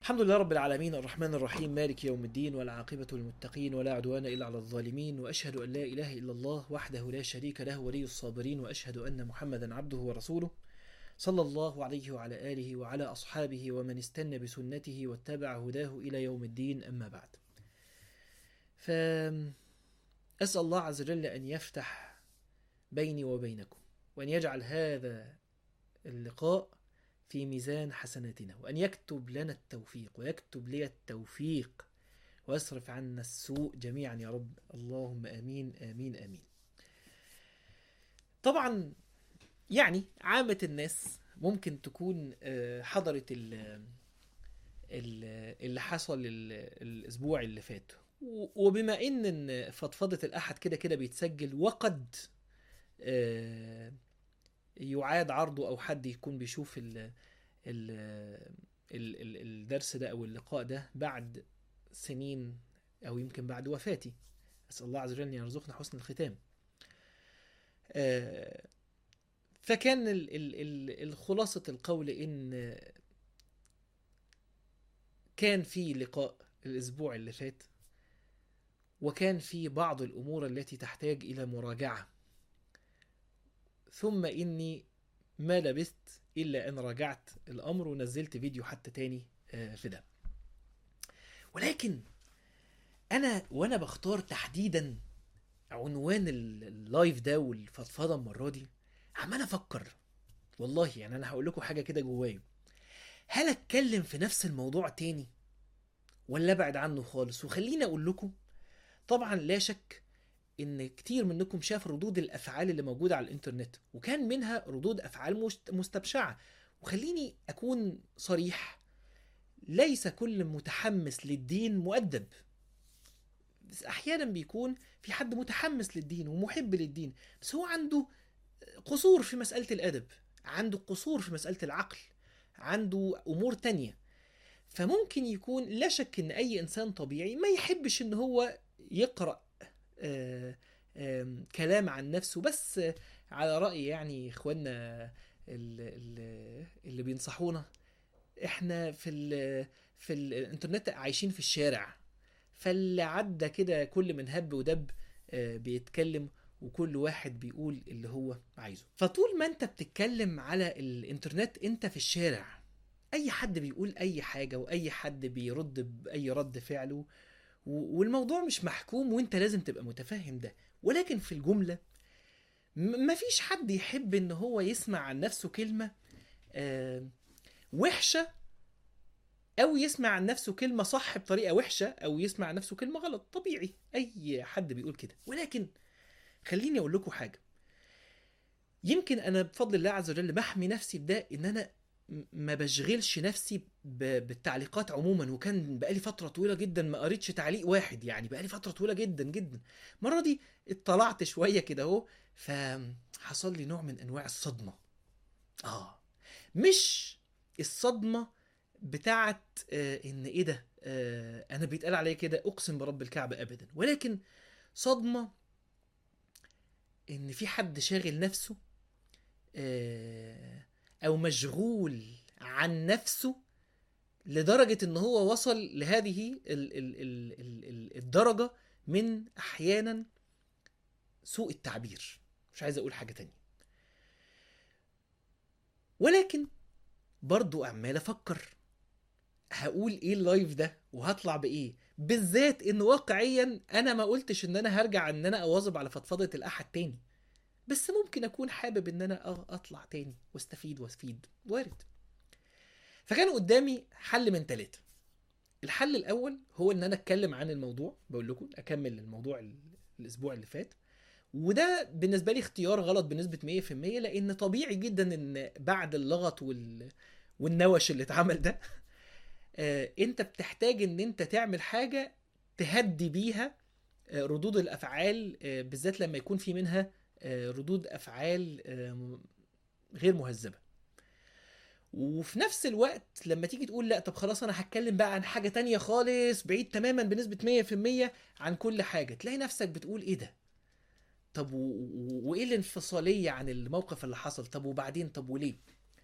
الحمد لله رب العالمين الرحمن الرحيم مالك يوم الدين والعاقبة للمتقين ولا عدوان إلا على الظالمين وأشهد أن لا إله إلا الله وحده لا شريك له ولي الصابرين وأشهد أن محمدا عبده ورسوله صلى الله عليه وعلى آله وعلى أصحابه ومن استنى بسنته واتبع هداه إلى يوم الدين أما بعد فأسأل الله عز وجل أن يفتح بيني وبينكم وأن يجعل هذا اللقاء في ميزان حسناتنا وأن يكتب لنا التوفيق ويكتب لي التوفيق ويصرف عنا السوء جميعا يا رب اللهم آمين آمين آمين طبعا يعني عامة الناس ممكن تكون آه، حضرت ال- ال- اللي حصل ال- الأسبوع اللي فات و- وبما إن إن فضفضة الأحد كده كده بيتسجل وقد آه، يعاد عرضه او حد يكون بيشوف ال ال ال ال الدرس ده او اللقاء ده بعد سنين او يمكن بعد وفاتي اسال الله عز وجل ان يرزقنا حسن الختام آه، فكان ال ال ال الخلاصة القول ان كان في لقاء الاسبوع اللي فات وكان في بعض الامور التي تحتاج الى مراجعه ثم إني ما لبثت إلا أن راجعت الأمر ونزلت فيديو حتى تاني آه، في ده ولكن أنا وأنا بختار تحديدا عنوان ال- اللايف ده والفضفضة المرة دي عمال أفكر والله يعني أنا هقول لكم حاجة كده جوايا هل أتكلم في نفس الموضوع تاني ولا أبعد عنه خالص وخليني أقول لكم طبعا لا شك ان كتير منكم شاف ردود الافعال اللي موجوده على الانترنت وكان منها ردود افعال مست- مستبشعه وخليني اكون صريح ليس كل متحمس للدين مؤدب بس احيانا بيكون في حد متحمس للدين ومحب للدين بس هو عنده قصور في مساله الادب عنده قصور في مساله العقل عنده امور تانية فممكن يكون لا شك ان اي انسان طبيعي ما يحبش ان هو يقرا آه، آم، كلام عن نفسه بس آه، على رأي يعني اخواننا ال- ال- اللي بينصحونا احنا في ال في الانترنت عايشين في الشارع فاللي عدى كده كل من هب ودب آه، بيتكلم وكل واحد بيقول اللي هو عايزه فطول ما انت بتتكلم على الانترنت انت في الشارع اي حد بيقول اي حاجة واي حد بيرد باي رد فعله و- والموضوع مش محكوم وانت لازم تبقى متفهم ده ولكن في الجملة م- مفيش حد يحب ان هو يسمع عن نفسه كلمة آه، وحشة او يسمع عن نفسه كلمة صح بطريقة وحشة او يسمع عن نفسه كلمة غلط طبيعي اي حد بيقول كده ولكن خليني اقول لكم حاجة يمكن انا بفضل الله عز وجل بحمي نفسي بده ان انا م- ما بشغلش نفسي ب- بالتعليقات عموما وكان بقالي فتره طويله جدا ما قريتش تعليق واحد يعني بقالي فتره طويله جدا جدا المره دي اطلعت شويه كده اهو فحصل لي نوع من انواع الصدمه اه مش الصدمه بتاعت آه ان ايه ده آه انا بيتقال عليا كده اقسم برب الكعبه ابدا ولكن صدمه ان في حد شاغل نفسه آه او مشغول عن نفسه لدرجة ان هو وصل لهذه ال ال ال ال ال الدرجة من احيانا سوء التعبير مش عايز اقول حاجة تانية ولكن برضو عمال افكر هقول ايه اللايف ده وهطلع بايه بالذات ان واقعيا انا ما قلتش ان انا هرجع ان انا اواظب على فضفضة الاحد تاني بس ممكن اكون حابب ان انا اه اطلع تاني واستفيد وافيد وارد فكان قدامي حل من ثلاثة الحل الاول هو ان انا اتكلم عن الموضوع بقول لكم اكمل الموضوع ال- الاسبوع اللي فات وده بالنسبه لي اختيار غلط بنسبه 100% لان طبيعي جدا ان بعد اللغط وال والنوش اللي اتعمل ده آه، انت بتحتاج ان انت تعمل حاجه تهدي بيها آه، ردود الافعال آه، بالذات لما يكون في منها آه، ردود افعال آه، غير مهذبه وفي نفس الوقت لما تيجي تقول لا طب خلاص انا هتكلم بقى عن حاجه تانية خالص بعيد تماما بنسبه 100% عن كل حاجه تلاقي نفسك بتقول ايه ده طب و... و... وايه الانفصاليه عن الموقف اللي حصل طب وبعدين طب وليه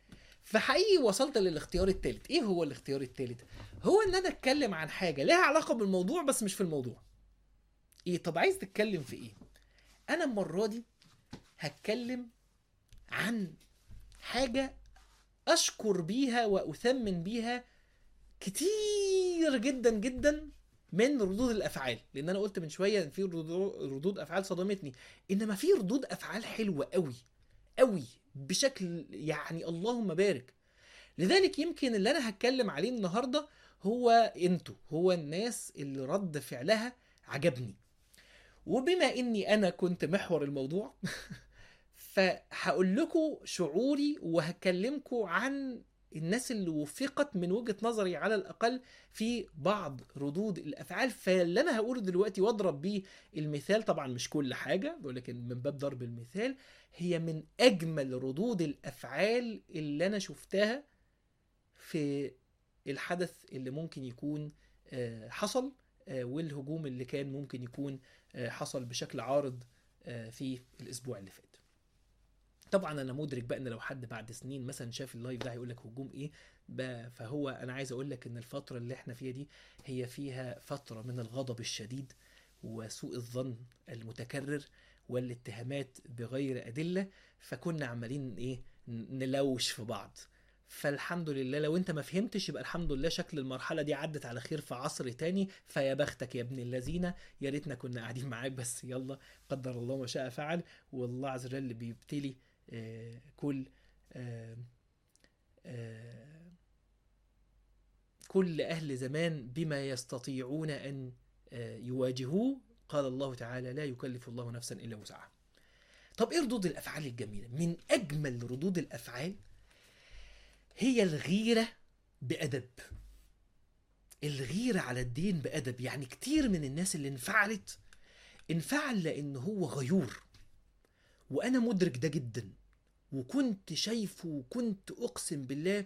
فحقيقي وصلت للاختيار الثالث ايه هو الاختيار الثالث هو ان انا اتكلم عن حاجه لها علاقه بالموضوع بس مش في الموضوع ايه طب عايز تتكلم في ايه انا المره دي هتكلم عن حاجه اشكر بيها واثمن بيها كتير جدا جدا من ردود الافعال لان انا قلت من شويه ان في ردو- ردود افعال صدمتني انما في ردود افعال حلوه قوي قوي بشكل يعني اللهم بارك لذلك يمكن اللي انا هتكلم عليه النهارده هو انتوا هو الناس اللي رد فعلها عجبني وبما اني انا كنت محور الموضوع فهقول لكم شعوري وهكلمكم عن الناس اللي وفقت من وجهة نظري على الأقل في بعض ردود الأفعال فاللي أنا هقوله دلوقتي وأضرب بيه المثال طبعا مش كل حاجة ولكن من باب ضرب المثال هي من أجمل ردود الأفعال اللي أنا شفتها في الحدث اللي ممكن يكون آه، حصل آه، والهجوم اللي كان ممكن يكون آه، حصل بشكل عارض آه، في الأسبوع اللي فات طبعا انا مدرك بقى ان لو حد بعد سنين مثلا شاف اللايف ده هيقول لك هجوم ايه ب- فهو انا عايز اقول لك ان الفتره اللي احنا فيها دي هي فيها فتره من الغضب الشديد وسوء الظن المتكرر والاتهامات بغير ادله فكنا عمالين ايه ن- نلوش في بعض فالحمد لله لو انت ما فهمتش يبقى الحمد لله شكل المرحله دي عدت على خير في عصر تاني فيا بختك يا ابن اللذينه يا ريتنا كنا قاعدين معاك بس يلا قدر الله ما شاء فعل والله عز وجل بيبتلي آه، كل آه، آه، كل أهل زمان بما يستطيعون أن آه، يواجهوه قال الله تعالى لا يكلف الله نفسا إلا وسعها طب إيه ردود الأفعال الجميلة من أجمل ردود الأفعال هي الغيرة بأدب الغيرة على الدين بأدب يعني كتير من الناس اللي انفعلت انفعل لأن هو غيور وانا مدرك ده جدا وكنت شايفه وكنت اقسم بالله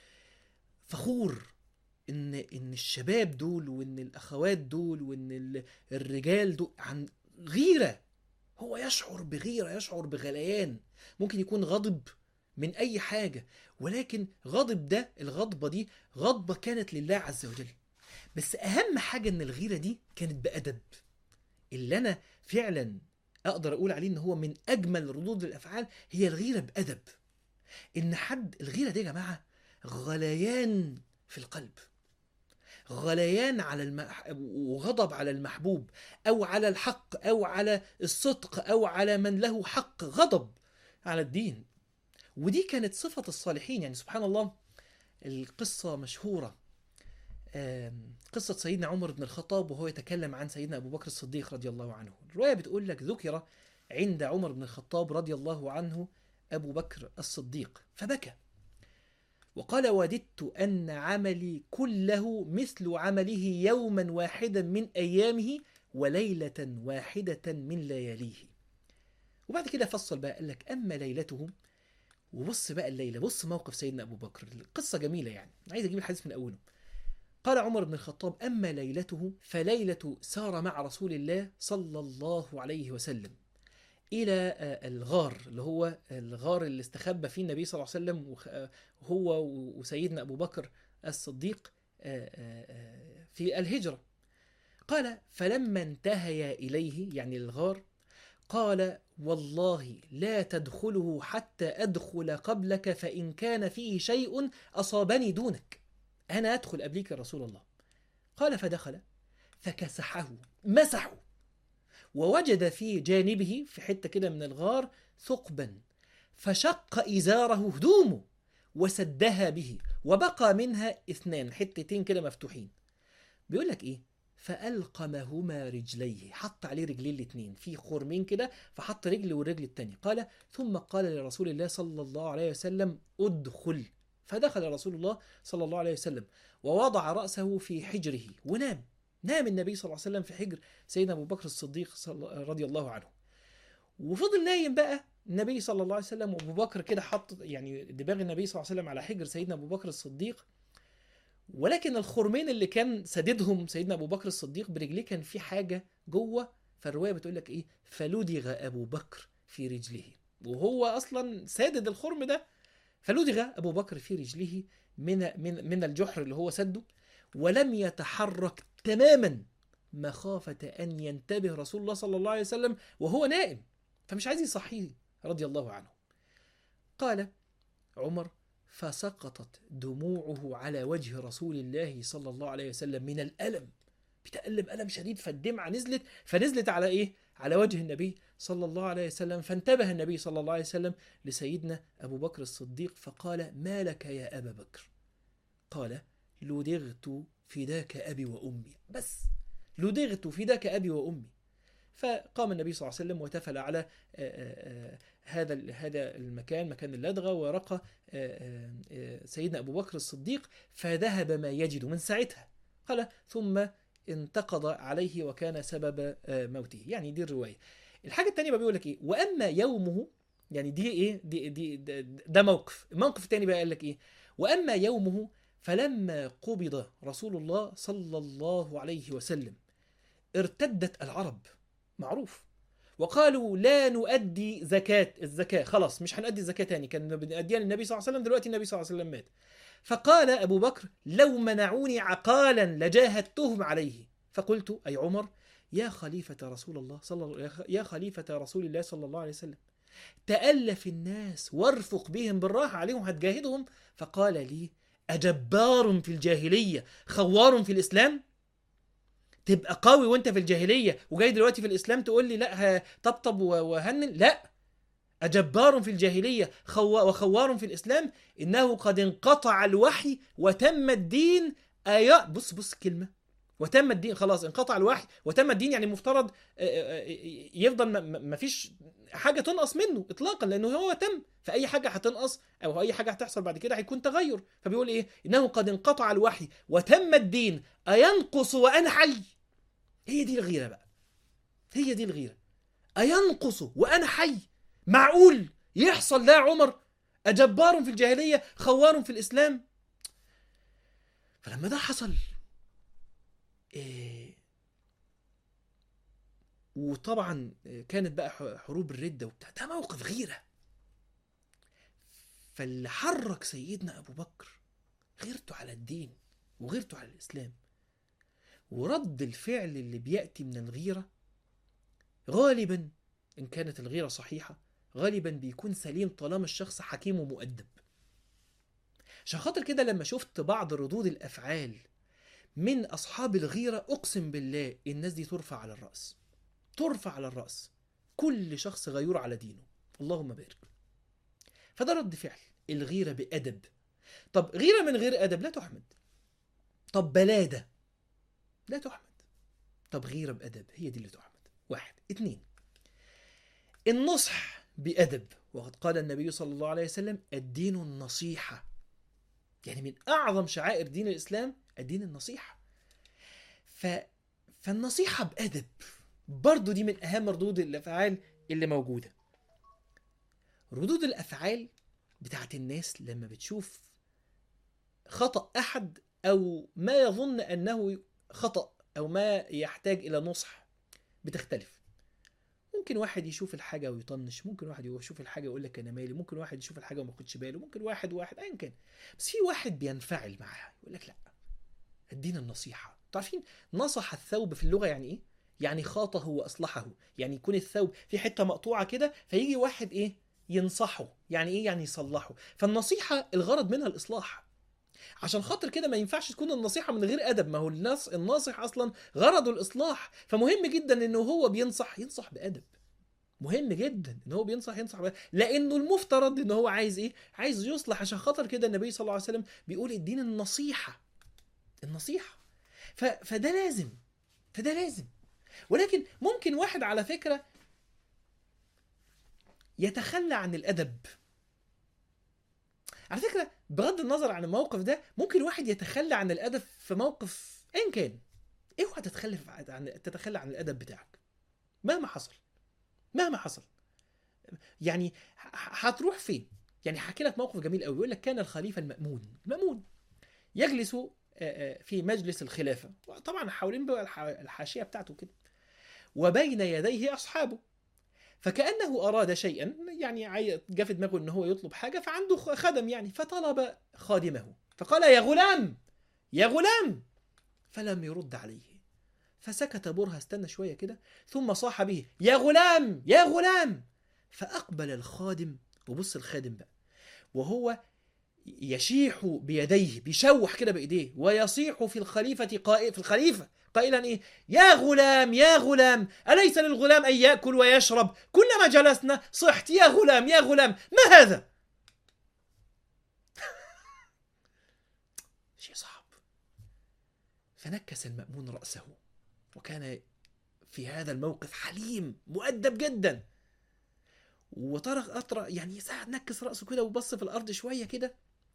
فخور ان ان الشباب دول وان الاخوات دول وان ال- الرجال دول عن غيره هو يشعر بغيره يشعر بغليان ممكن يكون غضب من اي حاجه ولكن غضب ده الغضبه دي غضبه كانت لله عز وجل بس اهم حاجه ان الغيره دي كانت بادب اللي انا فعلا اقدر اقول عليه ان هو من اجمل ردود الافعال هي الغيره بادب ان حد الغيره دي يا جماعه غليان في القلب غليان على المح... وغضب على المحبوب او على الحق او على الصدق او على من له حق غضب على الدين ودي كانت صفه الصالحين يعني سبحان الله القصه مشهوره آم، قصة سيدنا عمر بن الخطاب وهو يتكلم عن سيدنا أبو بكر الصديق رضي الله عنه الرواية بتقول لك ذكر عند عمر بن الخطاب رضي الله عنه أبو بكر الصديق فبكى وقال وددت أن عملي كله مثل عمله يوما واحدا من أيامه وليلة واحدة من لياليه وبعد كده فصل بقى قال لك أما ليلته وبص بقى الليلة بص موقف سيدنا أبو بكر القصة جميلة يعني عايز أجيب الحديث من أوله قال عمر بن الخطاب أما ليلته فليلة سار مع رسول الله صلى الله عليه وسلم إلى آه، الغار اللي هو الغار اللي استخبى فيه النبي صلى الله عليه وسلم وخ- آه، هو وسيدنا أبو بكر الصديق آه، آه، آه، في الهجرة قال فلما انتهيا إليه يعني الغار قال والله لا تدخله حتى أدخل قبلك فإن كان فيه شيء أصابني دونك أنا أدخل قبليك يا رسول الله قال فدخل فكسحه مسحه ووجد في جانبه في حتة كده من الغار ثقبا فشق إزاره هدومه وسدها به وبقى منها اثنان حتتين كده مفتوحين بيقول لك ايه فألقمهما رجليه حط عليه رجلين الاتنين في خرمين كده فحط رجل والرجل التانية قال ثم قال لرسول الله صلى الله عليه وسلم ادخل فدخل رسول الله صلى الله عليه وسلم ووضع رأسه في حجره ونام نام النبي صلى الله عليه وسلم في حجر سيدنا أبو بكر الصديق صلى رضي الله عنه وفضل نايم بقى النبي صلى الله عليه وسلم وابو بكر كده حط يعني دماغ النبي صلى الله عليه وسلم على حجر سيدنا ابو بكر الصديق ولكن الخرمين اللي كان سددهم سيدنا ابو بكر الصديق برجليه كان في حاجه جوه فالروايه بتقول لك ايه فلدغ ابو بكر في رجله وهو اصلا سادد الخرم ده فلدغ ابو بكر في رجله من من من الجحر اللي هو سده ولم يتحرك تماما مخافة أن ينتبه رسول الله صلى الله عليه وسلم وهو نائم فمش عايز يصحيه رضي الله عنه قال عمر فسقطت دموعه على وجه رسول الله صلى الله عليه وسلم من الألم بتألم ألم شديد فالدمعة نزلت فنزلت على إيه؟ على وجه النبي صلى الله عليه وسلم فانتبه النبي صلى الله عليه وسلم لسيدنا أبو بكر الصديق فقال ما لك يا أبا بكر قال لدغت فداك أبي وأمي بس لدغت فداك أبي وأمي فقام النبي صلى الله عليه وسلم وتفل على آه، آه، آه، هذا ال- هذا المكان مكان اللدغه ورقى آه، آه، آه، سيدنا ابو بكر الصديق فذهب ما يجد من ساعتها قال ثم انتقض عليه وكان سبب آه، موته يعني دي الروايه الحاجه الثانيه بقى بيقول لك ايه واما يومه يعني دي ايه دي دي ده, ده موقف الموقف الثاني بقى قال لك ايه واما يومه فلما قبض رسول الله صلى الله عليه وسلم ارتدت العرب معروف وقالوا لا نؤدي زكاة الزكاة خلاص مش هنؤدي الزكاة تاني كان بنأديها للنبي صلى الله عليه وسلم دلوقتي النبي صلى الله عليه وسلم مات فقال أبو بكر لو منعوني عقالا لجاهدتهم عليه فقلت أي عمر يا خليفة رسول الله صلى الله يا خليفة رسول الله صلى الله عليه وسلم تألف الناس وارفق بهم بالراحة عليهم هتجاهدهم فقال لي أجبار في الجاهلية خوار في الإسلام تبقى قوي وانت في الجاهليه وجاي دلوقتي في الاسلام تقول لي لا ه- طبطب و- وهنن لا أجبار في الجاهلية خوا وخوار في الإسلام إنه قد انقطع الوحي وتم الدين آية بص بص كلمة وتم الدين خلاص انقطع الوحي وتم الدين يعني مفترض آه، آه، آه، يفضل ما- ما ما فيش حاجة تنقص منه إطلاقا لأنه هو تم فأي حاجة هتنقص أو أي حاجة هتحصل بعد كده هيكون تغير فبيقول إيه إنه قد انقطع الوحي وتم الدين أينقص وأنا حي هي دي الغيرة بقى هي دي الغيرة أينقص وأنا حي معقول يحصل ده يا عمر أجبار في الجاهلية خوار في الإسلام فلما ده حصل إيه وطبعا كانت بقى ح- حروب الردة وبتاع ده موقف غيرة فاللي حرك سيدنا أبو بكر غيرته على الدين وغيرته على الإسلام ورد الفعل اللي بيأتي من الغيرة غالبا إن كانت الغيرة صحيحة غالبا بيكون سليم طالما الشخص حكيم ومؤدب عشان خاطر كده لما شفت بعض ردود الأفعال من أصحاب الغيرة أقسم بالله الناس دي ترفع على الرأس ترفع على الرأس كل شخص غيور على دينه اللهم بارك فده رد فعل الغيرة بأدب طب غيرة من غير أدب لا تحمد طب بلادة لا تحمد طب غيرة بأدب هي دي اللي تحمد واحد اتنين النصح بأدب وقد قال النبي صلى الله عليه وسلم الدين النصيحة يعني من أعظم شعائر دين الإسلام الدين النصيحة ف... فالنصيحة بأدب برضو دي من أهم ردود الأفعال اللي موجودة ردود الأفعال بتاعت الناس لما بتشوف خطأ أحد أو ما يظن أنه خطأ أو ما يحتاج إلى نصح بتختلف ممكن واحد يشوف الحاجة ويطنش ممكن واحد يشوف الحاجة ويقول لك أنا مالي ممكن واحد يشوف الحاجة وما ياخدش باله ممكن واحد واحد أيا كان بس في واحد بينفعل معاها يقول لك لا الدين النصيحة تعرفين نصح الثوب في اللغة يعني إيه؟ يعني خاطه وأصلحه يعني يكون الثوب في حتة مقطوعة كده فيجي واحد إيه ينصحه يعني إيه يعني يصلحه فالنصيحة الغرض منها الإصلاح عشان خاطر كده ما ينفعش تكون النصيحة من غير أدب ما هو الناس الناصح أصلا غرضه الإصلاح فمهم جدا إنه هو بينصح ينصح بأدب مهم جدا ان هو بينصح ينصح بأدب. لانه المفترض ان هو عايز ايه عايز يصلح عشان خاطر كده النبي صلى الله عليه وسلم بيقول الدين النصيحة النصيحة ف... فده لازم فده لازم ولكن ممكن واحد على فكرة يتخلى عن الأدب على فكرة بغض النظر عن الموقف ده ممكن واحد يتخلى عن الأدب في موقف أيا كان اوعى تتخلى عن تتخلى عن الأدب بتاعك مهما حصل مهما حصل يعني ه- هتروح فين يعني هحكي لك موقف جميل قوي يقول لك كان الخليفة المأمون المأمون يجلس آه، آه، في مجلس الخلافة طبعا حوالين بقى الح- الحاشية بتاعته كده وبين يديه أصحابه فكانه اراد شيئا يعني عاي- جه في دماغه ان هو يطلب حاجه فعنده خ- خدم يعني فطلب خادمه فقال يا غلام يا غلام فلم يرد عليه فسكت برهة استنى شويه كده ثم صاح به يا غلام يا غلام فاقبل الخادم وبص الخادم بقى وهو يشيح بيديه بيشوح كده بايديه ويصيح في الخليفه قائل في الخليفه قائلا ايه يا غلام يا غلام اليس للغلام ان ياكل ويشرب كلما جلسنا صحت يا غلام يا غلام ما هذا شيء صعب فنكس المأمون رأسه وكان في هذا الموقف حليم مؤدب جدا وطرق أطرق يعني ساعة نكس رأسه كده وبص في الأرض شوية كده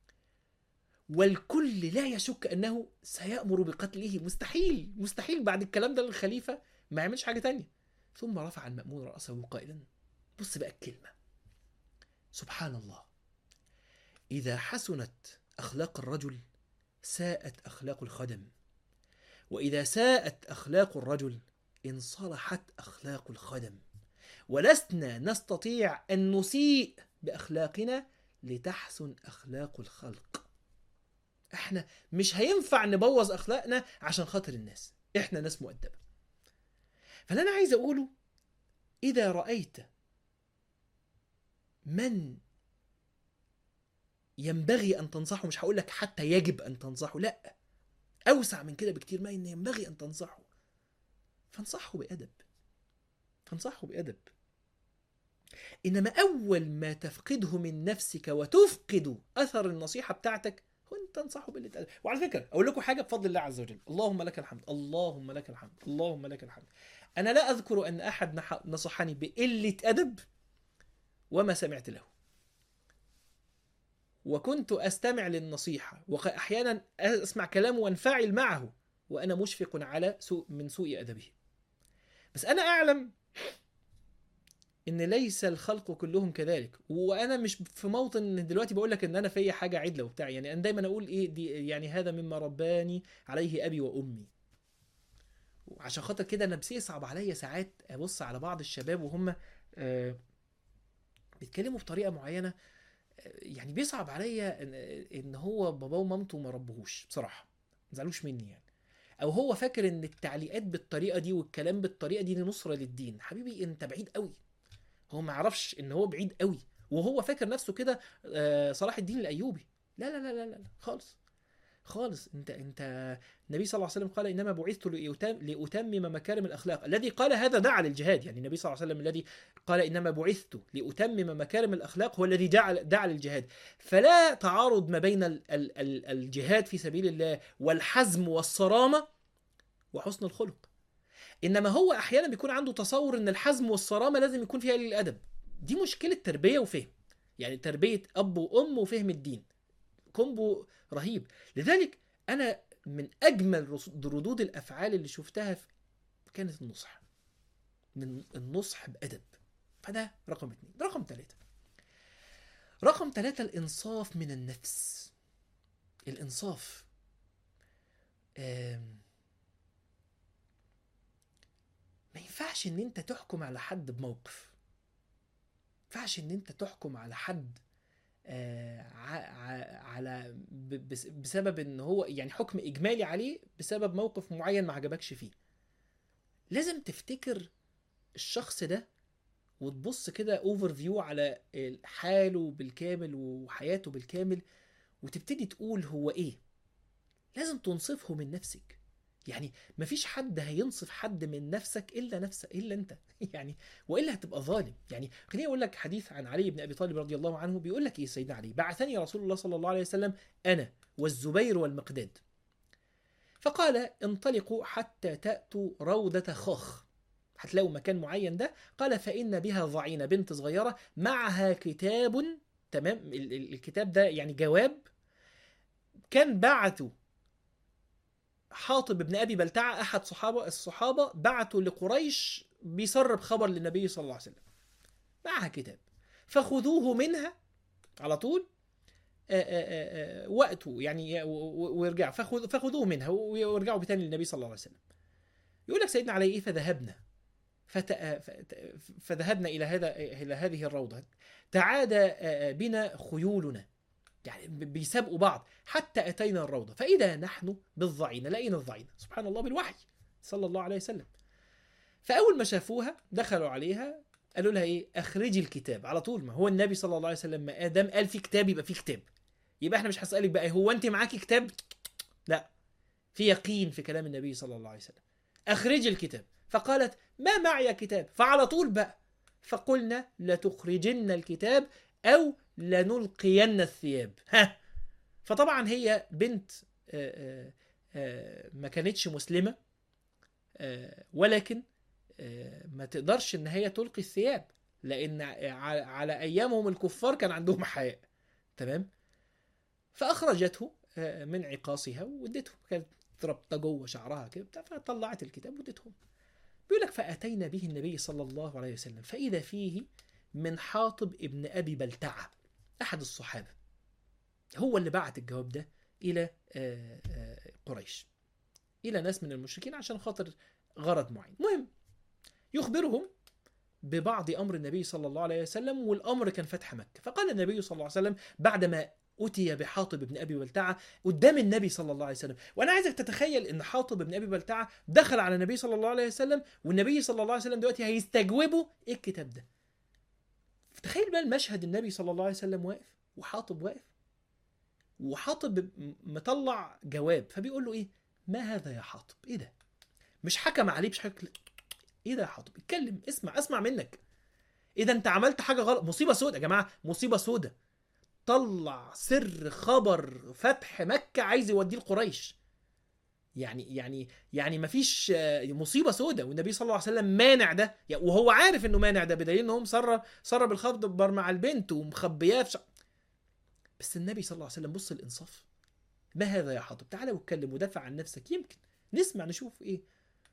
والكل لا يشك أنه سيأمر بقتله مستحيل مستحيل بعد الكلام ده للخليفة ما يعملش حاجة تانية ثم رفع المأمون رأسه قائلا بص بقى الكلمة سبحان الله إذا حسنت أخلاق الرجل ساءت أخلاق الخدم وإذا ساءت أخلاق الرجل انصلحت أخلاق الخدم ولسنا نستطيع أن نسيء بأخلاقنا لتحسن أخلاق الخلق احنا مش هينفع نبوظ أخلاقنا عشان خاطر الناس احنا ناس مؤدبة فاللي أنا عايز أقوله إذا رأيت من ينبغي أن تنصحه مش هقول لك حتى يجب أن تنصحه لا أوسع من كده بكتير ما إن ينبغي أن تنصحه فانصحه بأدب فانصحه بأدب إنما أول ما تفقده من نفسك وتفقد أثر النصيحة بتاعتك هو أنت تنصحه بقلة أدب وعلى فكرة أقول لكم حاجة بفضل الله عز وجل اللهم لك الحمد اللهم لك الحمد اللهم لك الحمد أنا لا أذكر أن أحد نح- نصحني بقلة أدب وما سمعت له وكنت أستمع للنصيحة وأحيانا أسمع كلامه وانفعل معه وأنا مشفق على سوء من سوء أدبه بس أنا أعلم ان ليس الخلق كلهم كذلك وانا مش في موطن إن دلوقتي بقول لك ان انا فيا حاجه عدله وبتاع يعني انا دايما اقول ايه دي يعني هذا مما رباني عليه ابي وامي وعشان خاطر كده انا بيصعب عليا ساعات ابص على بعض الشباب وهم آه، بيتكلموا بطريقه معينه آه، يعني بيصعب عليا ان ان هو باباه ومامته ما ربوهوش بصراحه ما زعلوش مني يعني او هو فاكر ان التعليقات بالطريقه دي والكلام بالطريقه دي دي نصره للدين حبيبي انت بعيد قوي هو ما يعرفش ان هو بعيد قوي وهو فاكر نفسه كده آه، صلاح الدين الايوبي لا لا لا لا لا خالص خالص انت انت النبي صلى الله عليه وسلم قال انما بعثت لأتم لاتمم مكارم الاخلاق الذي قال هذا دعا للجهاد يعني النبي صلى الله عليه وسلم الذي قال انما بعثت لاتمم مكارم الاخلاق هو الذي دعا دعا للجهاد فلا تعارض ما بين ال ال ال الجهاد في سبيل الله والحزم والصرامه وحسن الخلق انما هو احيانا بيكون عنده تصور ان الحزم والصرامه لازم يكون فيها قليل الادب دي مشكله تربيه وفهم يعني تربيه اب وام وفهم الدين كومبو رهيب لذلك انا من اجمل رص- ردود الافعال اللي شفتها في- كانت النصح من النصح بادب فده رقم اتنين رقم ثلاثة رقم ثلاثة الانصاف من النفس الانصاف آم، ما ينفعش ان انت تحكم على حد بموقف ما ينفعش ان انت تحكم على حد آه، ع- ع- على ب- بس- بسبب ان هو يعني حكم اجمالي عليه بسبب موقف معين ما عجبكش فيه لازم تفتكر الشخص ده وتبص كده اوفر فيو على حاله بالكامل وحياته بالكامل وتبتدي تقول هو ايه لازم تنصفه من نفسك يعني مفيش حد هينصف حد من نفسك الا نفسك الا انت يعني والا هتبقى ظالم يعني خليني اقول لك حديث عن علي بن ابي طالب رضي الله عنه بيقول لك ايه سيدنا علي بعثني رسول الله صلى الله عليه وسلم انا والزبير والمقداد فقال انطلقوا حتى تاتوا روضه خاخ هتلاقوا مكان معين ده قال فان بها ضعينه بنت صغيره معها كتاب تمام ال- ال- الكتاب ده يعني جواب كان بعته حاطب بن ابي بلتعه احد صحابه الصحابه بعتوا لقريش بيسرب خبر للنبي صلى الله عليه وسلم معها كتاب فخذوه منها على طول آه، آه، آه، وقته يعني و- و- ويرجعوا فخذ فخذوه منها ويرجعوا بتاني للنبي صلى الله عليه وسلم يقول لك سيدنا علي ايه فذهبنا فت... فت- فذهبنا الى هذا الى هذه الروضه تعادى بنا خيولنا يعني ب- بيسابقوا بعض حتى اتينا الروضه فاذا نحن بالضعينه لقينا الضعينه سبحان الله بالوحي صلى الله عليه وسلم فاول ما شافوها دخلوا عليها قالوا لها ايه اخرجي الكتاب على طول ما هو النبي صلى الله عليه وسلم ما ادم قال في كتاب يبقى في كتاب يبقى احنا مش هسالك بقى هو انت معاكي كتاب لا في يقين في كلام النبي صلى الله عليه وسلم اخرجي الكتاب فقالت ما معي كتاب فعلى طول بقى فقلنا لتخرجن الكتاب او لنلقين الثياب ها فطبعا هي بنت آه، آه، آه، ما كانتش مسلمه آه، ولكن آه، ما تقدرش ان هي تلقي الثياب لان ع- على ايامهم الكفار كان عندهم حياء تمام فاخرجته آه، من عقاصها وادته كانت ربطه جوه شعرها كده بتاع، فطلعت الكتاب وادتهم بيقول لك فاتينا به النبي صلى الله عليه وسلم فاذا فيه من حاطب ابن ابي بلتعه احد الصحابه هو اللي بعت الجواب ده الى آه، آه، قريش الى ناس من المشركين عشان خاطر غرض معين المهم يخبرهم ببعض امر النبي صلى الله عليه وسلم والامر كان فتح مكه فقال النبي صلى الله عليه وسلم بعدما اتي بحاطب بن ابي بلتعه قدام النبي صلى الله عليه وسلم وانا عايزك تتخيل ان حاطب بن ابي بلتعه دخل على النبي صلى الله عليه وسلم والنبي صلى الله عليه وسلم دلوقتي هيستجوبه ايه الكتاب ده تخيل بقى المشهد النبي صلى الله عليه وسلم واقف وحاطب واقف وحاطب م- مطلع جواب فبيقول له ايه ما هذا يا حاطب ايه ده مش حكم عليه بشكل ايه ده يا حاطب اتكلم اسمع اسمع منك ايه ده انت عملت حاجه غلط مصيبه سودة يا جماعه مصيبه سودة طلع سر خبر فتح مكه عايز يوديه لقريش يعني يعني يعني مفيش آه، مصيبه سودة والنبي صلى الله عليه وسلم مانع ده يعني وهو عارف انه مانع ده بدليل انهم سرب سرب الخبر مع البنت ومخبياه في شع... بس النبي صلى الله عليه وسلم بص الانصاف ما هذا يا حاطب تعالى واتكلم ودافع عن نفسك يمكن نسمع نشوف ايه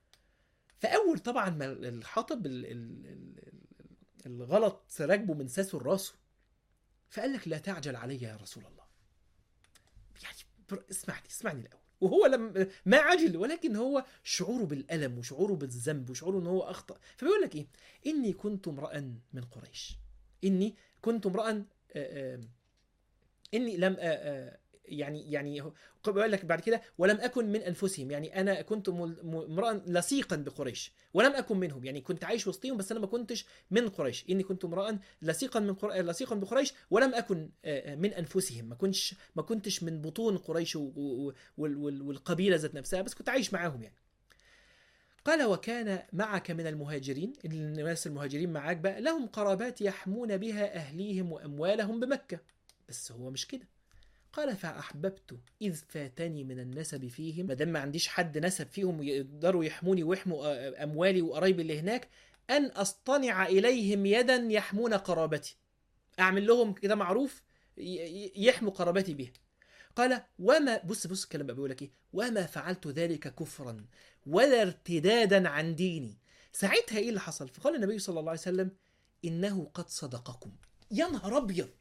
فاول طبعا ما الحاطب ال- ال- ال- الغلط راكبه من ساسه لراسه فقال لك لا تعجل علي يا رسول الله يعني بر- اسمعني اسمعني الاول وهو لم ما عجل ولكن هو شعوره بالالم وشعوره بالذنب وشعوره ان هو اخطا فبيقول لك ايه اني كنت امرا من قريش اني كنت امرا آه، آه، اني لم آه، آه، يعني يعني هو- بيقول لك بعد كده ولم اكن من انفسهم يعني انا كنت مل- م- امرا لصيقا بقريش ولم اكن منهم يعني كنت عايش وسطهم بس انا ما كنتش من قريش اني كنت امرا لصيقا من قر... لصيقا بقريش ولم اكن آه، آه، من انفسهم ما كنتش ما كنتش من بطون قريش و... و... وال... وال... والقبيله ذات نفسها بس كنت عايش معاهم يعني قال وكان معك من المهاجرين الناس المهاجرين معاك بقى لهم قرابات يحمون بها اهليهم واموالهم بمكه بس هو مش كده قال فأحببت إذ فاتني من النسب فيهم ما دام ما عنديش حد نسب فيهم يقدروا يحموني ويحموا آه، أموالي وقرايبي اللي هناك أن أصطنع إليهم يدا يحمون قرابتي أعمل لهم كده معروف ي- ي- يحموا قرابتي بها قال وما بص بص الكلام بقى بيقول لك ايه وما فعلت ذلك كفرا ولا ارتدادا عن ديني ساعتها ايه اللي حصل فقال النبي صلى الله عليه وسلم انه قد صدقكم يا نهار ابيض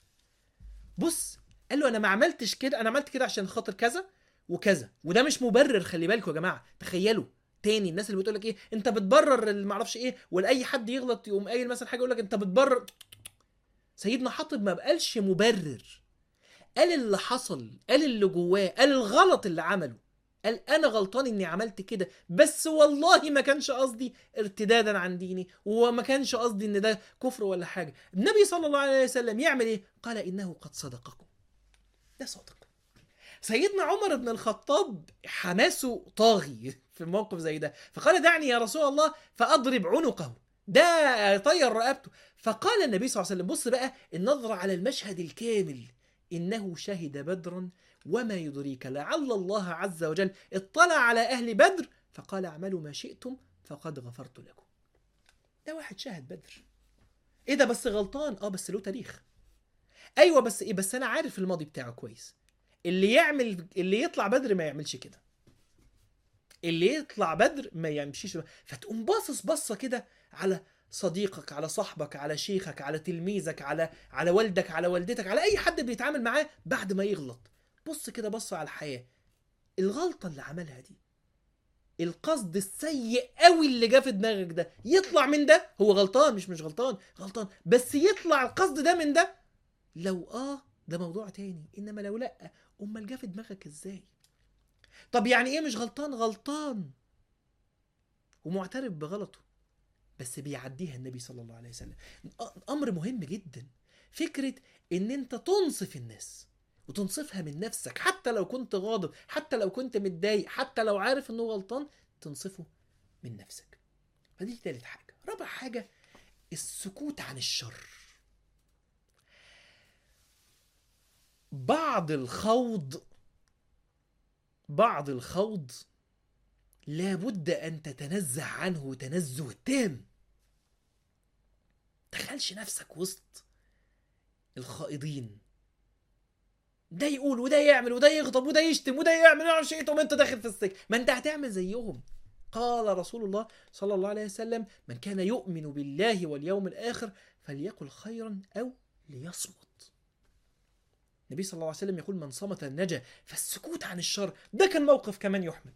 بص قال له انا ما عملتش كده انا عملت كده عشان خاطر كذا وكذا وده مش مبرر خلي بالكم يا جماعه تخيلوا تاني الناس اللي بتقول لك ايه انت بتبرر اللي ما اعرفش ايه ولاي حد يغلط يقوم قايل مثلا حاجه يقول لك انت بتبرر سيدنا حاطب ما بقالش مبرر قال اللي حصل قال اللي جواه قال الغلط اللي عمله قال انا غلطان اني عملت كده بس والله ما كانش قصدي ارتدادا عن ديني وما كانش قصدي ان ده كفر ولا حاجه النبي صلى الله عليه وسلم يعمل ايه قال انه قد صدقكم ده صادق سيدنا عمر بن الخطاب حماسه طاغي في موقف زي ده فقال دعني يا رسول الله فاضرب عنقه ده طير رقبته فقال النبي صلى الله عليه وسلم بص بقى النظرة على المشهد الكامل إنه شهد بدرا وما يدريك لعل الله عز وجل اطلع على أهل بدر فقال اعملوا ما شئتم فقد غفرت لكم ده واحد شاهد بدر ايه ده بس غلطان اه بس له تاريخ ايوه بس ايه بس انا عارف الماضي بتاعه كويس اللي يعمل اللي يطلع بدر ما يعملش كده اللي يطلع بدر ما يمشيش فتقوم باصص بصه كده على صديقك على صاحبك على شيخك على تلميذك على على والدك على والدتك على اي حد بيتعامل معاه بعد ما يغلط بص كده بص على الحياه الغلطه اللي عملها دي القصد السيء قوي اللي جه في دماغك ده يطلع من ده هو غلطان مش مش غلطان غلطان بس يطلع القصد ده من ده لو اه ده موضوع تاني انما لو لا امال جه في دماغك ازاي طب يعني ايه مش غلطان غلطان ومعترف بغلطه بس بيعديها النبي صلى الله عليه وسلم امر مهم جدا فكره ان انت تنصف الناس وتنصفها من نفسك حتى لو كنت غاضب حتى لو كنت متضايق حتى لو عارف انه غلطان تنصفه من نفسك فدي تالت حاجة رابع حاجة السكوت عن الشر بعض الخوض بعض الخوض لابد ان تتنزه عنه تنزه تام تخيلش نفسك وسط الخائضين ده يقول وده يعمل وده يغضب وده يشتم وده يعمل يعرف ايه طب انت داخل في السجن ما انت هتعمل زيهم قال رسول الله صلى الله عليه وسلم من كان يؤمن بالله واليوم الاخر فليقل خيرا او ليصمت النبي صلى الله عليه وسلم يقول من صمت نجا فالسكوت عن الشر ده كان موقف كمان يحمد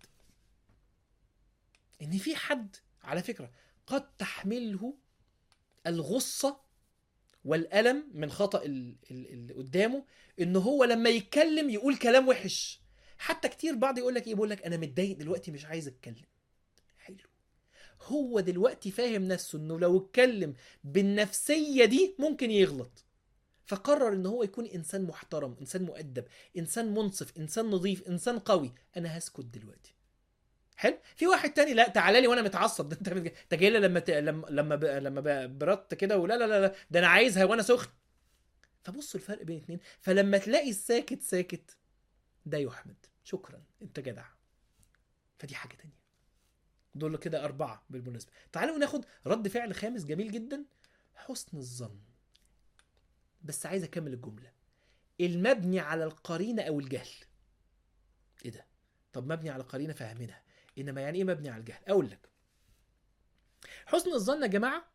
ان في حد على فكره قد تحمله الغصه والالم من خطا اللي قدامه ان هو لما يتكلم يقول كلام وحش حتى كتير بعض يقول لك ايه بيقول لك انا متضايق دلوقتي مش عايز اتكلم حلو هو دلوقتي فاهم نفسه انه لو اتكلم بالنفسيه دي ممكن يغلط فقرر ان هو يكون انسان محترم انسان مؤدب انسان منصف انسان نظيف انسان قوي انا هسكت دلوقتي حلو في واحد تاني لا تعالى لي وانا متعصب ده انت انت جاي لي لما ت... لما لما ب... لما برت كده ولا لا لا لا ده انا عايزها وانا سخن فبصوا الفرق بين اتنين فلما تلاقي الساكت ساكت ده يحمد شكرا انت جدع فدي حاجه تانية دول كده أربعة بالمناسبة تعالوا ناخد رد فعل خامس جميل جدا حسن الظن بس عايز أكمل الجملة المبني على القرينة أو الجهل إيه ده؟ طب مبني على قرينة فاهمينها إنما يعني إيه مبني على الجهل؟ أقول لك حسن الظن يا جماعة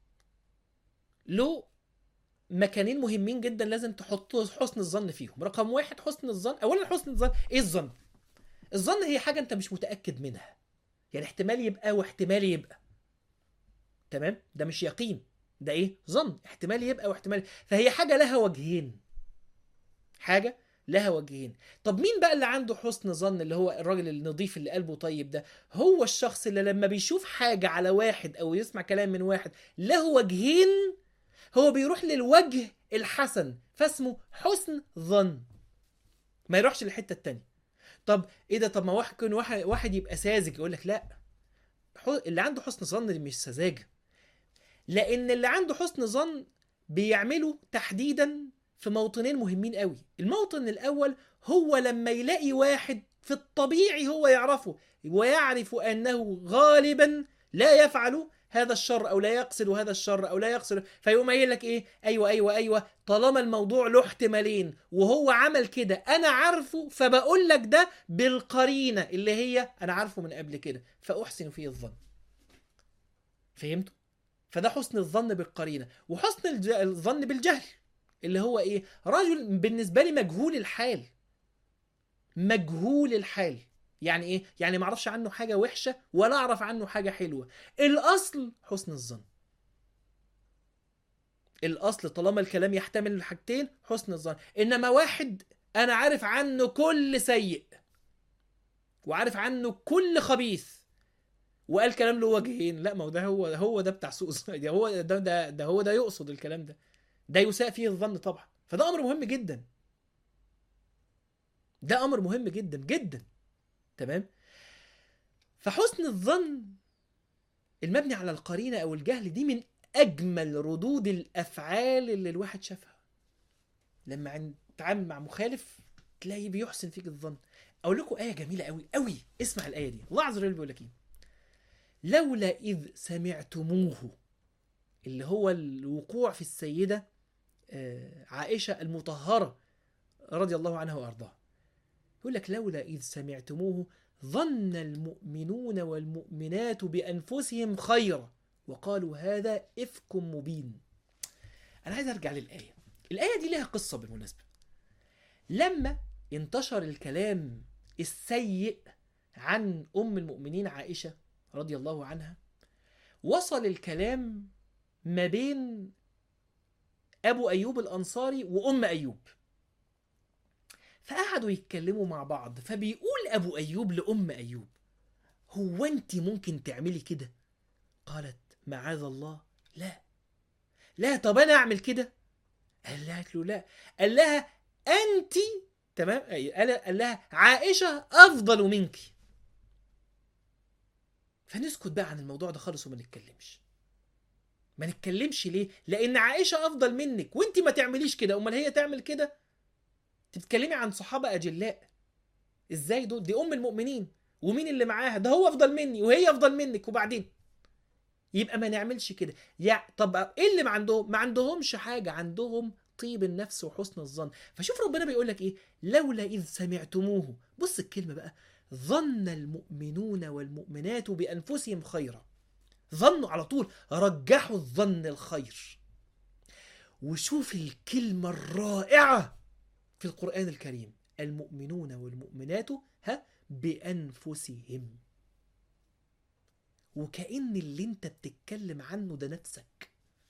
له مكانين مهمين جدا لازم تحطوا حسن الظن فيهم رقم واحد حسن الظن اولا حسن الظن ايه الظن الظن هي حاجه انت مش متاكد منها يعني احتمال يبقى واحتمال يبقى تمام ده مش يقين ده ايه ظن احتمال يبقى واحتمال فهي حاجه لها وجهين حاجه لها وجهين طب مين بقى اللي عنده حسن ظن اللي هو الراجل النظيف اللي قلبه طيب ده هو الشخص اللي لما بيشوف حاجه على واحد او يسمع كلام من واحد له وجهين هو بيروح للوجه الحسن فاسمه حسن ظن ما يروحش للحته التانية طب ايه ده طب ما واحد يكون واحد واحد يبقى ساذج يقول لك لا اللي عنده حسن ظن دي مش سذاجه لان اللي عنده حسن ظن بيعمله تحديدا في موطنين مهمين قوي الموطن الاول هو لما يلاقي واحد في الطبيعي هو يعرفه ويعرف انه غالبا لا يفعل هذا الشر او لا يقصد هذا الشر او لا يقصد فيقوم قايل لك ايه ايوه ايوه ايوه طالما الموضوع له احتمالين وهو عمل كده انا عارفه فبقول لك ده بالقرينه اللي هي انا عارفه من قبل كده فاحسن فيه الظن فهمتوا فده حسن الظن بالقرينه وحسن الج- الظن بالجهل اللي هو ايه رجل بالنسبه لي مجهول الحال مجهول الحال يعني ايه يعني ما اعرفش عنه حاجه وحشه ولا اعرف عنه حاجه حلوه الاصل حسن الظن الاصل طالما الكلام يحتمل الحاجتين حسن الظن انما واحد انا عارف عنه كل سيء وعارف عنه كل خبيث وقال كلام له وجهين لا ما هو ده هو هو ده بتاع سوء الظن. ده هو ده, ده ده هو ده يقصد الكلام ده ده يساء فيه الظن طبعا فده امر مهم جدا ده امر مهم جدا جدا تمام فحسن الظن المبني على القرينه او الجهل دي من اجمل ردود الافعال اللي الواحد شافها لما عن- تتعامل مع مخالف تلاقيه بيحسن فيك الظن اقول لكم ايه جميله قوي قوي اسمع الايه دي الله عز وجل بيقول لك ايه لولا اذ سمعتموه اللي هو الوقوع في السيده آه، عائشه المطهره رضي الله عنها وارضاها يقول لك لولا إذ سمعتموه ظن المؤمنون والمؤمنات بأنفسهم خيرا وقالوا هذا إفك مبين أنا عايز أرجع للآية الآية دي لها قصة بالمناسبة لما انتشر الكلام السيء عن ام المؤمنين عائشه رضي الله عنها وصل الكلام ما بين ابو ايوب الانصاري وام ايوب فقعدوا يتكلموا مع بعض فبيقول ابو ايوب لام ايوب هو انت ممكن تعملي كده قالت معاذ الله لا لا طب انا اعمل كده قال لها قالت له لا قال لها انت تمام أي- قال قال لها عائشه افضل منك فنسكت بقى عن الموضوع ده خالص وما نتكلمش ما نتكلمش ليه لان عائشه افضل منك وانت ما تعمليش كده امال هي تعمل كده انت بتتكلمي عن صحابه اجلاء ازاي دول دي ام المؤمنين ومين اللي معاها ده هو افضل مني وهي افضل منك وبعدين يبقى ما نعملش كده يا طب ايه اللي ما عندهم ما عندهمش حاجه عندهم طيب النفس وحسن الظن فشوف ربنا بيقول لك ايه لولا اذ سمعتموه بص الكلمه بقى ظن المؤمنون والمؤمنات بانفسهم خيرا ظنوا على طول رجحوا الظن الخير وشوف الكلمه الرائعه في القران الكريم المؤمنون والمؤمنات ها بانفسهم وكأن اللي انت بتتكلم عنه ده نفسك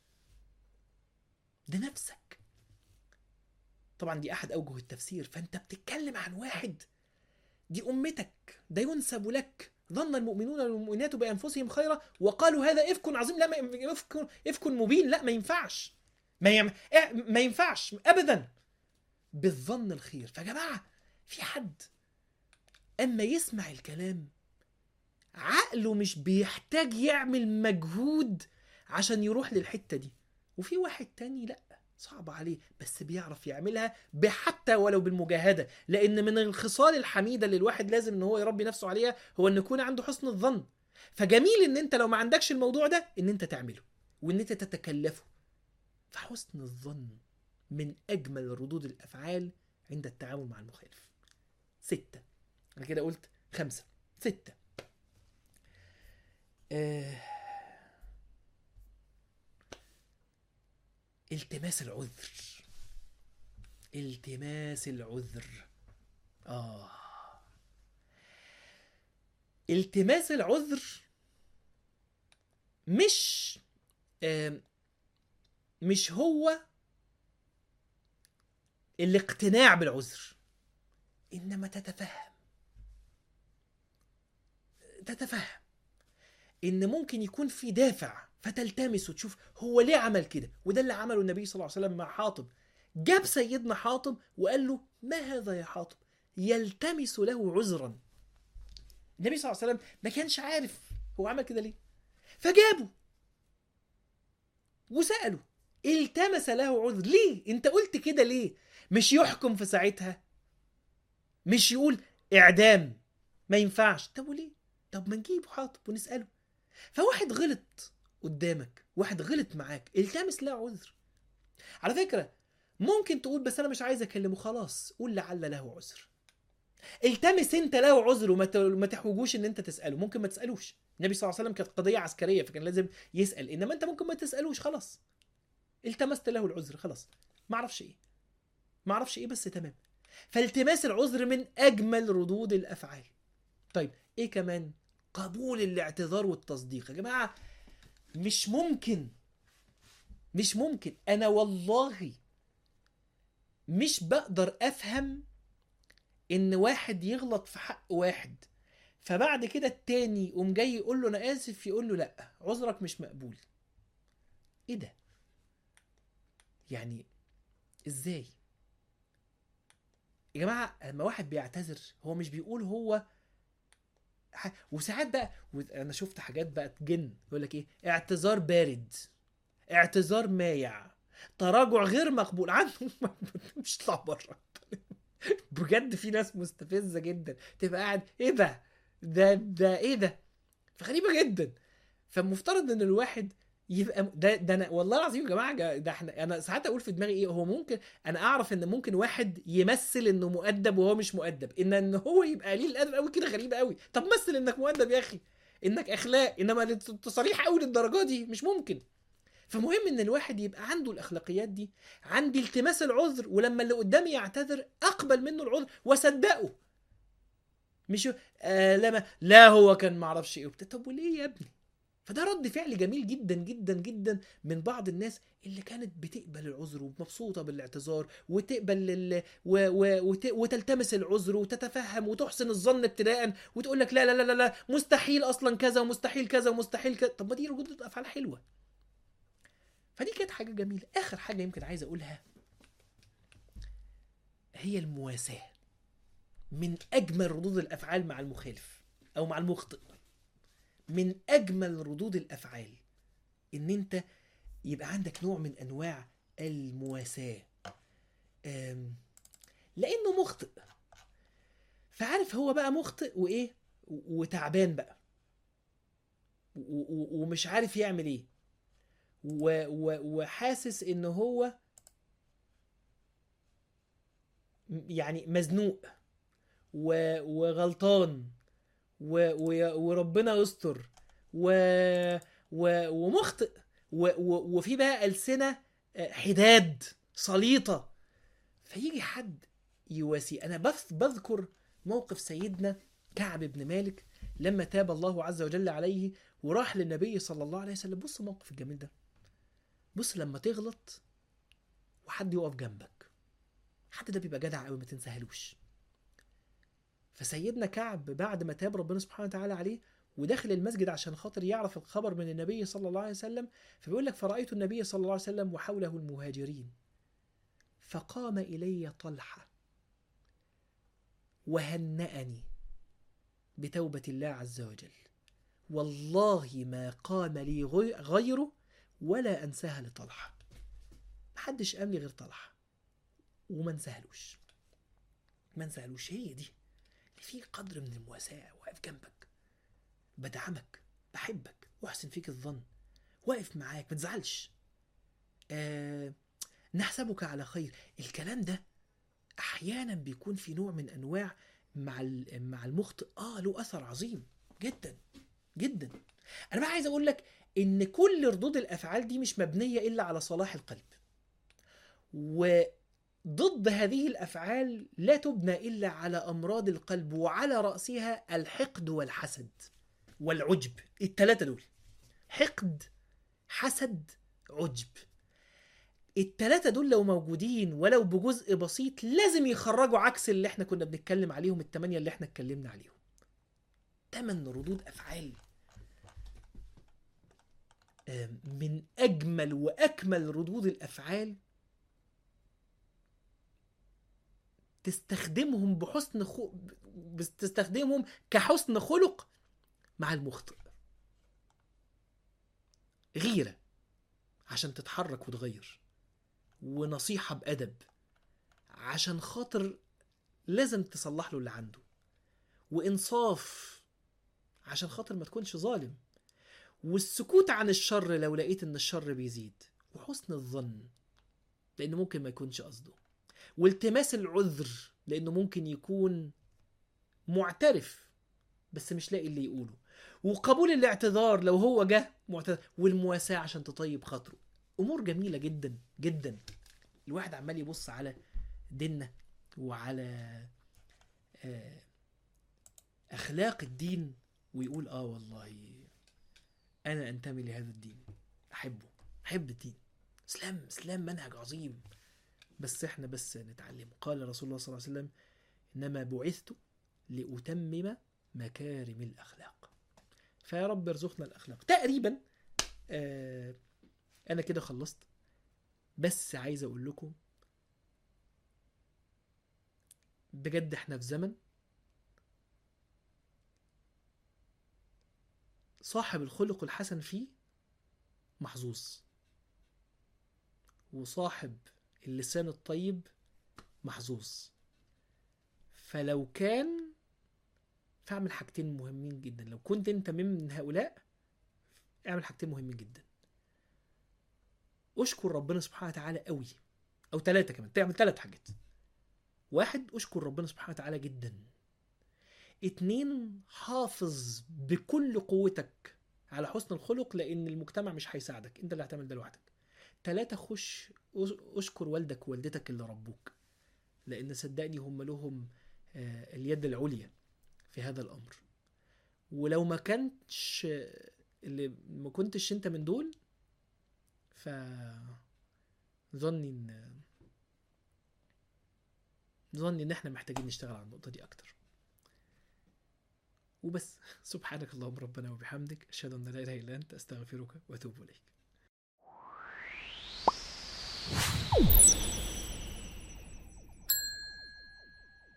ده نفسك طبعا دي احد اوجه التفسير فانت بتتكلم عن واحد دي امتك ده ينسب لك ظن المؤمنون والمؤمنات بانفسهم خيرا وقالوا هذا افك عظيم لا ما افك افك مبين لا ما ينفعش ما يم... إيه، ما ينفعش ابدا بالظن الخير فيا جماعه في حد اما يسمع الكلام عقله مش بيحتاج يعمل مجهود عشان يروح للحتة دي وفي واحد تاني لا صعب عليه بس بيعرف يعملها بحتى ولو بالمجاهدة لأن من الخصال الحميدة اللي الواحد لازم إن هو يربي نفسه عليها هو إن يكون عنده حسن الظن فجميل إن أنت لو ما عندكش الموضوع ده إن أنت تعمله وإن أنت تتكلفه فحسن الظن من أجمل ردود الأفعال عند التعامل مع المخالف ستة أنا كده قلت خمسة ستة آه، التماس العذر التماس العذر آه التماس العذر مش آم، مش هو الاقتناع بالعذر انما تتفهم تتفهم ان ممكن يكون في دافع فتلتمس وتشوف هو ليه عمل كده وده اللي عمله النبي صلى الله عليه وسلم مع حاطب جاب سيدنا حاطب وقال له ما هذا يا حاطب يلتمس له عذرا النبي صلى الله عليه وسلم ما كانش عارف هو عمل كده ليه فجابه وسأله التمس له عذر ليه انت قلت كده ليه مش يحكم في ساعتها مش يقول اعدام ما ينفعش طب وليه طب ما نجيبه حاطب ونسأله فواحد غلط قدامك واحد غلط معاك التمس له عذر على فكرة ممكن تقول بس انا مش عايز اكلمه خلاص قول لعل له عذر التمس انت له عذر وما ت- ما تحوجوش ان انت تساله ممكن ما تسالوش النبي صلى الله عليه وسلم كانت قضيه عسكريه فكان لازم يسال انما انت ممكن ما تسالوش خلاص التمست له العذر خلاص ما اعرفش ايه ما اعرفش ايه بس تمام فالتماس العذر من اجمل ردود الافعال طيب ايه كمان قبول الاعتذار والتصديق يا جماعه مش ممكن مش ممكن انا والله مش بقدر افهم ان واحد يغلط في حق واحد فبعد كده التاني يقوم جاي يقول له انا اسف يقول له لا عذرك مش مقبول ايه ده يعني ازاي يا جماعه لما واحد بيعتذر هو مش بيقول هو ح- وساعات بقى و- انا شفت حاجات بقى تجن يقول لك ايه اعتذار بارد اعتذار مايع تراجع غير مقبول عنه مش طلع بره بجد في ناس مستفزه جدا تبقى قاعد ايه ده ده ده ايه ده فغريبه جدا فالمفترض ان الواحد يبقى ده ده انا والله العظيم يا جماعه جا- ده احنا انا ساعات اقول في دماغي ايه هو ممكن انا اعرف ان ممكن واحد يمثل انه مؤدب وهو مش مؤدب ان ان هو يبقى قليل الادب قوي كده غريبه قوي طب مثل انك مؤدب يا اخي انك اخلاق انما انت صريح قوي للدرجه دي مش ممكن فمهم ان الواحد يبقى عنده الاخلاقيات دي عندي التماس العذر ولما اللي قدامي يعتذر اقبل منه العذر واصدقه مش آه لما لا هو كان معرفش ايه وبتاع طب وليه يا ابني فده رد فعل جميل جدا جدا جدا من بعض الناس اللي كانت بتقبل العذر ومبسوطه بالاعتذار وتقبل ال... و... و... وت... وتلتمس العذر وتتفهم وتحسن الظن ابتداء وتقول لك لا لا لا لا لا مستحيل اصلا كذا ومستحيل كذا ومستحيل كذا طب ما دي ردود افعال حلوه فدي كانت حاجه جميله اخر حاجه يمكن عايز اقولها هي المواساه من اجمل ردود الافعال مع المخالف او مع المخطئ من اجمل ردود الافعال ان انت يبقى عندك نوع من انواع المواساه أم، لانه مخطئ فعارف هو بقى مخطئ وايه و- وتعبان بقى و- و- ومش عارف يعمل ايه و- و- وحاسس ان هو م- يعني مزنوق و- وغلطان و... و... وربنا يستر و... و... ومخطئ و... و... وفي بقى ألسنة آه، حداد سليطة فيجي حد يواسي أنا بث... بذكر موقف سيدنا كعب بن مالك لما تاب الله عز وجل عليه وراح للنبي صلى الله عليه وسلم بص الموقف الجميل ده بص لما تغلط وحد يقف جنبك حد ده بيبقى جدع قوي ما تنساهلوش فسيدنا كعب بعد ما تاب ربنا سبحانه وتعالى عليه وداخل المسجد عشان خاطر يعرف الخبر من النبي صلى الله عليه وسلم فبيقول لك فرأيت النبي صلى الله عليه وسلم وحوله المهاجرين فقام إلي طلحة وهنأني بتوبة الله عز وجل والله ما قام لي غي- غيره ولا أنساها لطلحة محدش قام لي غير طلحة وما انساهلوش ما انساهلوش هي دي في قدر من المواساة واقف جنبك بدعمك بحبك واحسن فيك الظن واقف معاك ما تزعلش آه نحسبك على خير الكلام ده احيانا بيكون في نوع من انواع مع ال- مع المخطئ اه له اثر عظيم جدا جدا انا بقى عايز اقول لك ان كل ردود الافعال دي مش مبنيه الا على صلاح القلب وضد هذه الافعال لا تبنى الا على امراض القلب وعلى راسها الحقد والحسد والعجب الثلاثه دول حقد حسد عجب التلاتة دول لو موجودين ولو بجزء بسيط لازم يخرجوا عكس اللي احنا كنا بنتكلم عليهم التمانية اللي احنا اتكلمنا عليهم تمن ردود أفعال آم، من أجمل وأكمل ردود الأفعال تستخدمهم بحسن خو... بس- تستخدمهم كحسن خلق مع المخطئ غيرة عشان تتحرك وتغير ونصيحة بأدب عشان خاطر لازم تصلح له اللي عنده وإنصاف عشان خاطر ما تكونش ظالم والسكوت عن الشر لو لقيت ان الشر بيزيد وحسن الظن لانه ممكن ما يكونش قصده والتماس العذر لانه ممكن يكون معترف بس مش لاقي اللي يقوله وقبول الاعتذار لو هو جه معتذر والمواساة عشان تطيب خاطره امور جميله جدا جدا الواحد عمال يبص على ديننا وعلى آه، اخلاق الدين ويقول اه والله انا انتمي لهذا الدين احبه احب الدين اسلام اسلام منهج عظيم بس احنا بس نتعلم قال رسول الله صلى الله عليه وسلم انما بعثت لاتمم مكارم الاخلاق فيا رب ارزقنا الاخلاق تقريبا آه انا كده خلصت بس عايز اقول لكم بجد احنا في زمن صاحب الخلق الحسن فيه محظوظ وصاحب اللسان الطيب محظوظ فلو كان فاعمل حاجتين مهمين جدا لو كنت انت من هؤلاء اعمل حاجتين مهمين جدا اشكر ربنا سبحانه وتعالى قوي او ثلاثة كمان تعمل ثلاث حاجات واحد اشكر ربنا سبحانه وتعالى جدا اتنين حافظ بكل قوتك على حسن الخلق لان المجتمع مش هيساعدك انت اللي هتعمل ده لوحدك تلاتة خش أش- اشكر والدك ووالدتك اللي ربوك لان صدقني هم لهم آه، اليد العليا في هذا الامر ولو ما كانش اللي ما كنتش انت من دول ف ظني ان ظني ان احنا محتاجين نشتغل على النقطه دي اكتر وبس سبحانك اللهم ربنا وبحمدك اشهد ان لا اله الا انت استغفرك واتوب اليك